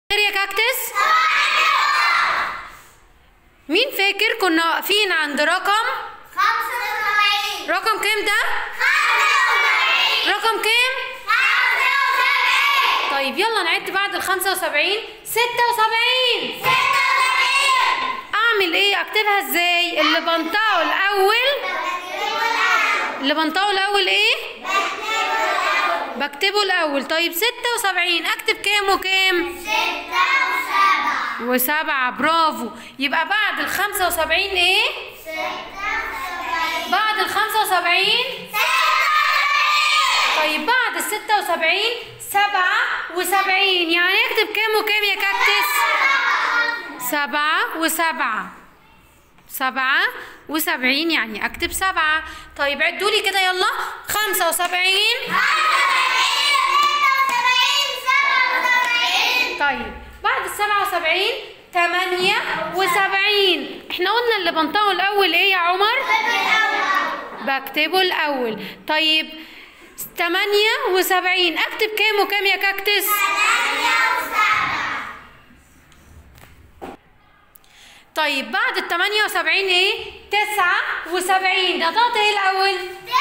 يا كاكتس مين فاكر كنا واقفين عند رقم خمسة وسبعين رقم كام ده خمسة وسبعين رقم كام خمسة وسبعين طيب يلا نعد بعد ال 75 76 ستة وسبعين اعمل ايه اكتبها ازاي اللي بنطقه الاول اللي بنطقه الاول ايه بكتبه الاول طيب 76 اكتب كام وكام ستة وسبعة وسبعة برافو يبقى بعد ال 75 ايه ستة وسبعين بعد ال 75 طيب بعد ال 76 77 يعني اكتب كام وكام يا كاكتس سبعة وسبعة سبعة وسبعين يعني أكتب سبعة طيب عدوا لي كده يلا خمسة وسبعين طيب بعد السبعة وسبعين تمانية وسبعين احنا قلنا اللي بنطقه الأول ايه يا عمر؟ بكتبه الأول طيب تمانية وسبعين أكتب كام وكام يا كاكتس؟ طيب بعد ال 78 ايه؟ 79 ده ضغط ايه الأول؟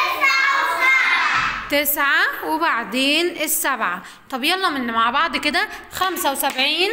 تسعة وبعدين السبعة طب يلا من مع بعض كده خمسة وسبعين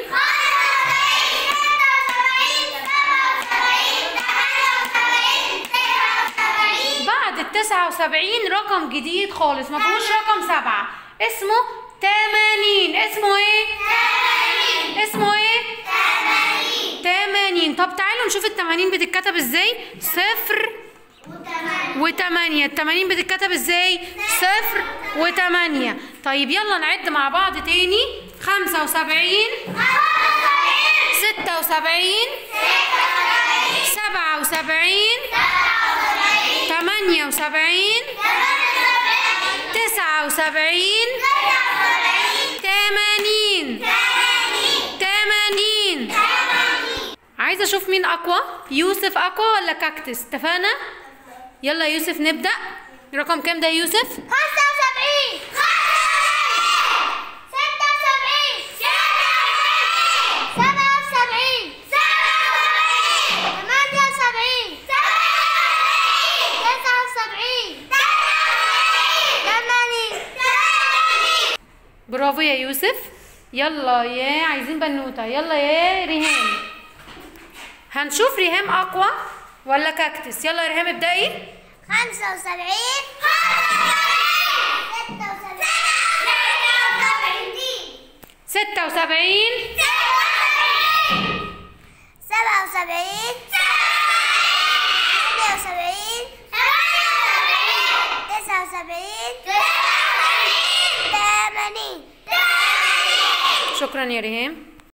بعد التسعة وسبعين رقم جديد خالص ما فيهوش رقم سبعة اسمه تمانين اسمه ايه؟ اسمه ايه؟ تمانين طب تعالوا نشوف التمانين بتتكتب ازاي صفر وتمانية التمانين بتتكتب ازاي صفر وتمانية طيب يلا نعد مع بعض تاني خمسة وسبعين ستة وسبعين سبعة وسبعين تمانية وسبعين تسعة وسبعين تمانين تمانين عايزة أشوف مين أقوى يوسف أقوى ولا كاكتس اتفقنا يلا يوسف نبدأ رقم كام ده يا يوسف برافو يا يوسف يلا يا عايزين بنوتة يلا يا ريهام هنشوف ريهام أقوى ولا كاكتس يلا يا ريهام ابدأي خمسة وسبعين ستة وسبعين ستة وسبعين سبعة وسبعين ثمانية وسبعين تسعة وسبعين ثمانين شكرا يا ريهام